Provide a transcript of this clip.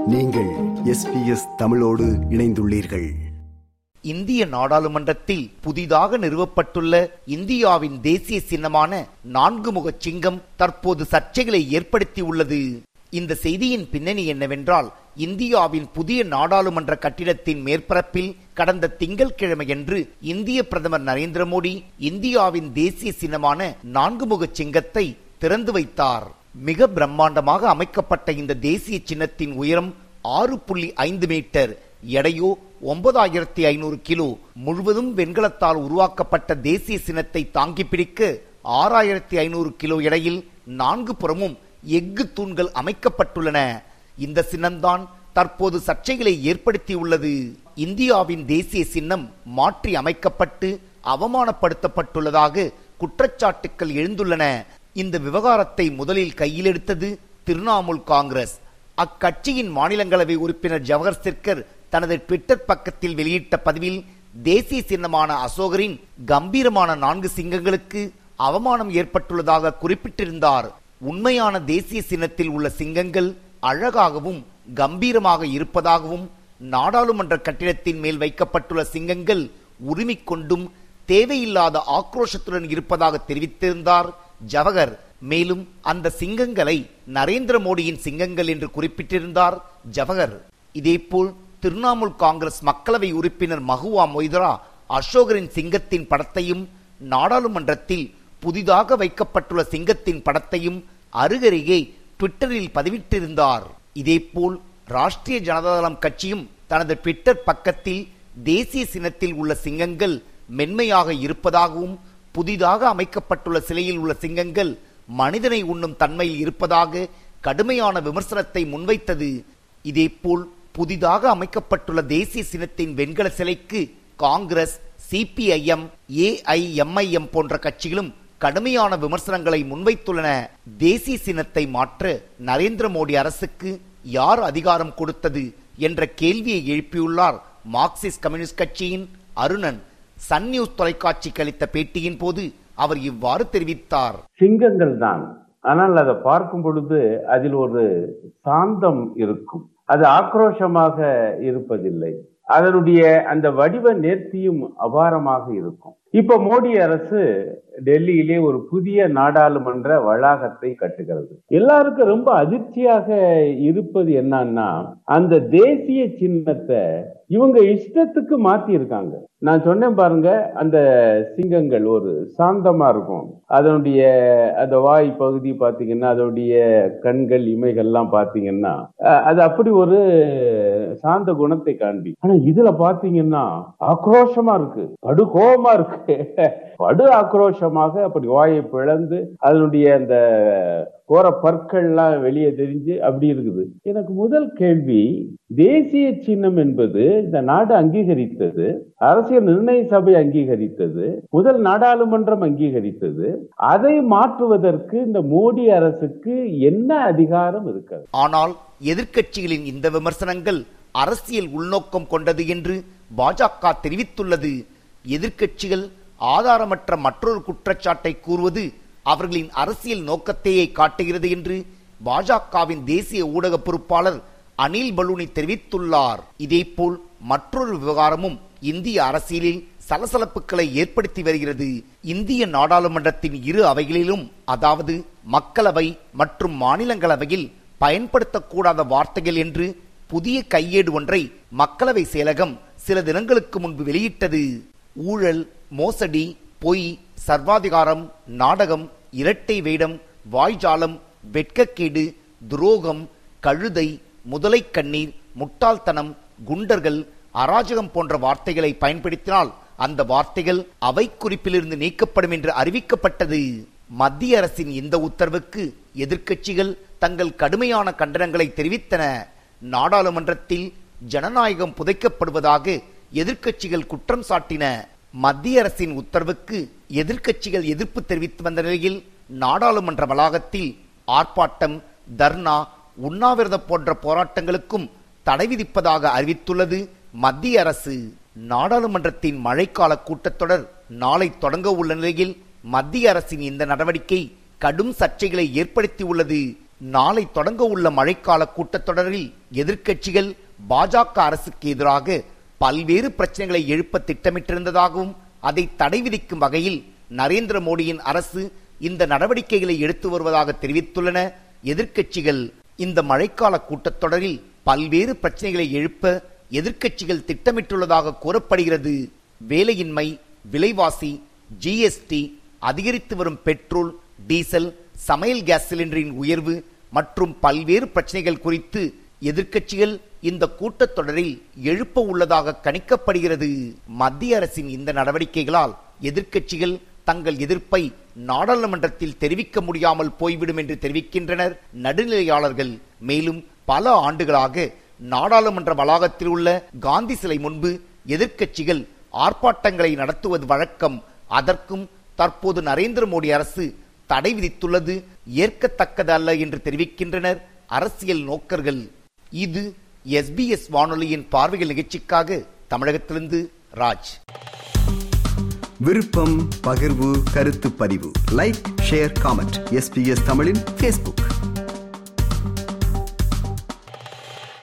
நீங்கள் எஸ்பிஎஸ் தமிழோடு இணைந்துள்ளீர்கள் இந்திய நாடாளுமன்றத்தில் புதிதாக நிறுவப்பட்டுள்ள இந்தியாவின் தேசிய சின்னமான நான்கு முகச் சிங்கம் தற்போது சர்ச்சைகளை ஏற்படுத்தியுள்ளது இந்த செய்தியின் பின்னணி என்னவென்றால் இந்தியாவின் புதிய நாடாளுமன்ற கட்டிடத்தின் மேற்பரப்பில் கடந்த திங்கட்கிழமையன்று இந்திய பிரதமர் நரேந்திர மோடி இந்தியாவின் தேசிய சின்னமான நான்கு முகச் சிங்கத்தை திறந்து வைத்தார் மிக பிரம்மாண்டமாக அமைக்கப்பட்ட இந்த தேசிய சின்னத்தின் உயரம் ஆறு புள்ளி ஐந்து மீட்டர் எடையோ ஒன்பதாயிரத்தி ஐநூறு கிலோ முழுவதும் வெண்கலத்தால் உருவாக்கப்பட்ட தேசிய சின்னத்தை தாங்கி பிடிக்க ஆறாயிரத்தி ஐநூறு கிலோ எடையில் நான்கு புறமும் எஃகு தூண்கள் அமைக்கப்பட்டுள்ளன இந்த சின்னம்தான் தற்போது சர்ச்சைகளை ஏற்படுத்தியுள்ளது இந்தியாவின் தேசிய சின்னம் மாற்றி அமைக்கப்பட்டு அவமானப்படுத்தப்பட்டுள்ளதாக குற்றச்சாட்டுக்கள் எழுந்துள்ளன இந்த விவகாரத்தை முதலில் கையில் எடுத்தது திரிணாமுல் காங்கிரஸ் அக்கட்சியின் மாநிலங்களவை உறுப்பினர் ஜவஹர் சிர்கர் தனது ட்விட்டர் பக்கத்தில் வெளியிட்ட பதிவில் தேசிய சின்னமான அசோகரின் கம்பீரமான நான்கு சிங்கங்களுக்கு அவமானம் ஏற்பட்டுள்ளதாக குறிப்பிட்டிருந்தார் உண்மையான தேசிய சின்னத்தில் உள்ள சிங்கங்கள் அழகாகவும் கம்பீரமாக இருப்பதாகவும் நாடாளுமன்ற கட்டிடத்தின் மேல் வைக்கப்பட்டுள்ள சிங்கங்கள் உரிமிக் கொண்டும் தேவையில்லாத ஆக்ரோஷத்துடன் இருப்பதாக தெரிவித்திருந்தார் ஜவஹர் மேலும் அந்த சிங்கங்களை நரேந்திர மோடியின் சிங்கங்கள் என்று குறிப்பிட்டிருந்தார் ஜவஹர் இதேபோல் திரிணாமுல் காங்கிரஸ் மக்களவை உறுப்பினர் மஹுவா மொய்தரா அசோகரின் சிங்கத்தின் படத்தையும் நாடாளுமன்றத்தில் புதிதாக வைக்கப்பட்டுள்ள சிங்கத்தின் படத்தையும் அருகருகே ட்விட்டரில் பதிவிட்டிருந்தார் இதேபோல் ராஷ்டிரிய ஜனதாதளம் கட்சியும் தனது ட்விட்டர் பக்கத்தில் தேசிய சின்னத்தில் உள்ள சிங்கங்கள் மென்மையாக இருப்பதாகவும் புதிதாக அமைக்கப்பட்டுள்ள சிலையில் உள்ள சிங்கங்கள் மனிதனை உண்ணும் தன்மையில் இருப்பதாக கடுமையான விமர்சனத்தை முன்வைத்தது இதேபோல் புதிதாக அமைக்கப்பட்டுள்ள தேசிய சின்னத்தின் வெண்கல சிலைக்கு காங்கிரஸ் சிபிஐஎம் ஏஐஎம்ஐஎம் போன்ற கட்சிகளும் கடுமையான விமர்சனங்களை முன்வைத்துள்ளன தேசிய சின்னத்தை மாற்ற நரேந்திர மோடி அரசுக்கு யார் அதிகாரம் கொடுத்தது என்ற கேள்வியை எழுப்பியுள்ளார் மார்க்சிஸ்ட் கம்யூனிஸ்ட் கட்சியின் அருணன் சன் நியூஸ் தொலைக்காட்சிக்கு அளித்த பேட்டியின் போது அவர் இவ்வாறு தெரிவித்தார் சிங்கங்கள் தான் ஆனால் அதை பார்க்கும் பொழுது அதில் ஒரு சாந்தம் இருக்கும் அது ஆக்ரோஷமாக இருப்பதில்லை அதனுடைய அந்த வடிவ நேர்த்தியும் அபாரமாக இருக்கும் இப்ப மோடி அரசு டெல்லியிலே ஒரு புதிய நாடாளுமன்ற வளாகத்தை கட்டுகிறது எல்லாருக்கும் ரொம்ப அதிர்ச்சியாக இருப்பது என்னன்னா அந்த தேசிய சின்னத்தை இவங்க இஷ்டத்துக்கு மாத்தி இருக்காங்க நான் சொன்னேன் பாருங்க அந்த சிங்கங்கள் ஒரு சாந்தமா இருக்கும் அதனுடைய அந்த வாய் பகுதி பாத்தீங்கன்னா அதனுடைய கண்கள் இமைகள்லாம் பாத்தீங்கன்னா அது அப்படி ஒரு சாந்த குணத்தை காண்பி ஆனா இதுல பாத்தீங்கன்னா ஆக்ரோஷமா இருக்கு படு கோபமா இருக்கு படு ஆக்ரோஷமாக அப்படி வாயை பிளந்து அதனுடைய அந்த கோர பற்கள்லாம் வெளியே தெரிஞ்சு அப்படி இருக்குது எனக்கு முதல் கேள்வி தேசிய சின்னம் என்பது இந்த நாடு அங்கீகரித்தது அரசியல் நிர்ணய சபை அங்கீகரித்தது முதல் நாடாளுமன்றம் அங்கீகரித்தது அதை மாற்றுவதற்கு இந்த மோடி அரசுக்கு என்ன அதிகாரம் இருக்கிறது ஆனால் எதிர்க்கட்சிகளின் இந்த விமர்சனங்கள் அரசியல் உள்நோக்கம் கொண்டது என்று பாஜக தெரிவித்துள்ளது எதிர்க்கட்சிகள் ஆதாரமற்ற மற்றொரு குற்றச்சாட்டை கூறுவது அவர்களின் அரசியல் நோக்கத்தையே காட்டுகிறது என்று பாஜகவின் தேசிய ஊடக பொறுப்பாளர் அனில் பலூனி தெரிவித்துள்ளார் இதேபோல் மற்றொரு விவகாரமும் இந்திய அரசியலில் சலசலப்புகளை ஏற்படுத்தி வருகிறது இந்திய நாடாளுமன்றத்தின் இரு அவைகளிலும் அதாவது மக்களவை மற்றும் மாநிலங்களவையில் பயன்படுத்தக்கூடாத வார்த்தைகள் என்று புதிய கையேடு ஒன்றை மக்களவை செயலகம் சில தினங்களுக்கு முன்பு வெளியிட்டது ஊழல் மோசடி பொய் சர்வாதிகாரம் நாடகம் இரட்டை வேடம் வாய்ஜாலம் வெட்கக்கேடு துரோகம் கழுதை முதலை கண்ணீர் முட்டாள்தனம் குண்டர்கள் அராஜகம் போன்ற வார்த்தைகளை பயன்படுத்தினால் அந்த வார்த்தைகள் அவை குறிப்பிலிருந்து நீக்கப்படும் என்று அறிவிக்கப்பட்டது மத்திய அரசின் இந்த உத்தரவுக்கு எதிர்க்கட்சிகள் தங்கள் கடுமையான கண்டனங்களை தெரிவித்தன நாடாளுமன்றத்தில் ஜனநாயகம் புதைக்கப்படுவதாக எதிர்க்கட்சிகள் குற்றம் சாட்டின மத்திய அரசின் உத்தரவுக்கு எதிர்க்கட்சிகள் எதிர்ப்பு தெரிவித்து வந்த நிலையில் நாடாளுமன்ற வளாகத்தில் ஆர்ப்பாட்டம் தர்ணா உண்ணாவிரதம் போன்ற போராட்டங்களுக்கும் தடை விதிப்பதாக அறிவித்துள்ளது மத்திய அரசு நாடாளுமன்றத்தின் மழைக்கால கூட்டத்தொடர் நாளை தொடங்க உள்ள நிலையில் மத்திய அரசின் இந்த நடவடிக்கை கடும் சர்ச்சைகளை ஏற்படுத்தியுள்ளது நாளை தொடங்க உள்ள மழைக்கால கூட்டத்தொடரில் எதிர்க்கட்சிகள் பாஜக அரசுக்கு எதிராக பல்வேறு பிரச்சனைகளை எழுப்ப திட்டமிட்டிருந்ததாகவும் அதை தடை விதிக்கும் வகையில் நரேந்திர மோடியின் அரசு இந்த நடவடிக்கைகளை எடுத்து வருவதாக தெரிவித்துள்ளன எதிர்க்கட்சிகள் இந்த மழைக்கால கூட்டத்தொடரில் பல்வேறு பிரச்சனைகளை எழுப்ப எதிர்க்கட்சிகள் திட்டமிட்டுள்ளதாக கூறப்படுகிறது வேலையின்மை விலைவாசி ஜிஎஸ்டி அதிகரித்து வரும் பெட்ரோல் டீசல் சமையல் கேஸ் சிலிண்டரின் உயர்வு மற்றும் பல்வேறு பிரச்சனைகள் குறித்து எதிர்க்கட்சிகள் இந்த கூட்டத்தொடரில் எழுப்ப உள்ளதாக கணிக்கப்படுகிறது மத்திய அரசின் இந்த நடவடிக்கைகளால் எதிர்க்கட்சிகள் தங்கள் எதிர்ப்பை நாடாளுமன்றத்தில் தெரிவிக்க முடியாமல் போய்விடும் என்று தெரிவிக்கின்றனர் நடுநிலையாளர்கள் மேலும் பல ஆண்டுகளாக நாடாளுமன்ற வளாகத்தில் உள்ள காந்தி சிலை முன்பு எதிர்க்கட்சிகள் ஆர்ப்பாட்டங்களை நடத்துவது வழக்கம் அதற்கும் தற்போது நரேந்திர மோடி அரசு தடை விதித்துள்ளது ஏற்கத்தக்கது அல்ல என்று தெரிவிக்கின்றனர் அரசியல் நோக்கர்கள் இது எஸ்பிஎஸ் வானொலியின் பார்வைகள் நிகழ்ச்சிக்காக தமிழகத்திலிருந்து ராஜ் விருப்பம் பகிர்வு கருத்து பதிவு லைக் ஷேர் காமெண்ட் எஸ்பிஎஸ் தமிழின் ஃபேஸ்புக்